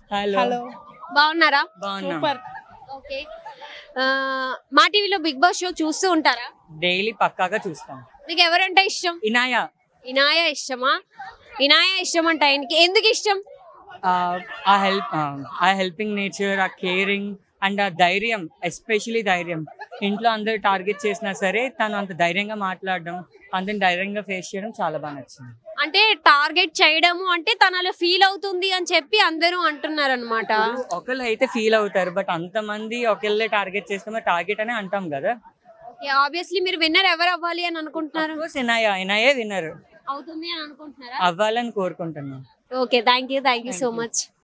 hello hello బాగున్నారా బాగున్నాం super okay ఆ, మా టీవీలో బిగ్ బాస్ షో చూస్తూ ఉంటారా డైలీ పక్కాగా చూస్తాం మీకు ఎవరంటే ఇష్టం ఇనాయా ఇనాయ ఇష్టమా ఇనాయ ఇష్టం అంట ఆయనకి ఎందుకు ఇష్టం ఆ, uh help uh helping nature uh caring and uh ధైర్యం ఎస్పెషలీ ధైర్యం ఇంట్లో అందరు టార్గెట్ చేసినా సరే తను అంత ధైర్యంగా మాట్లాడడం అందరిని ధైర్యంగా ఫేస్ చేయడం చాలా బాగా నచ్చింది అంటే టార్గెట్ చేయడము అంటే తను అలా ఫీల్ అవుతుంది అని చెప్పి అందరూ అంటున్నారు అనమాట ఒకళ్ళు అయితే ఫీల్ అవుతారు బట్ అంతమంది ఒకళ్ళే టార్గెట్ చేస్తే టార్గెట్ అనే అంటాం కదా ఆబ్వియస్లీ మీరు విన్నర్ ఎవరు అవ్వాలి అని అనుకుంటున్నారు కోర్స్ ఇనాయా ఇనాయే విన్నర్ అవుతుంది అని అనుకుంటున్నారా అవ్వాలని కోరుకుంటున్నాం okay thank you thank you so much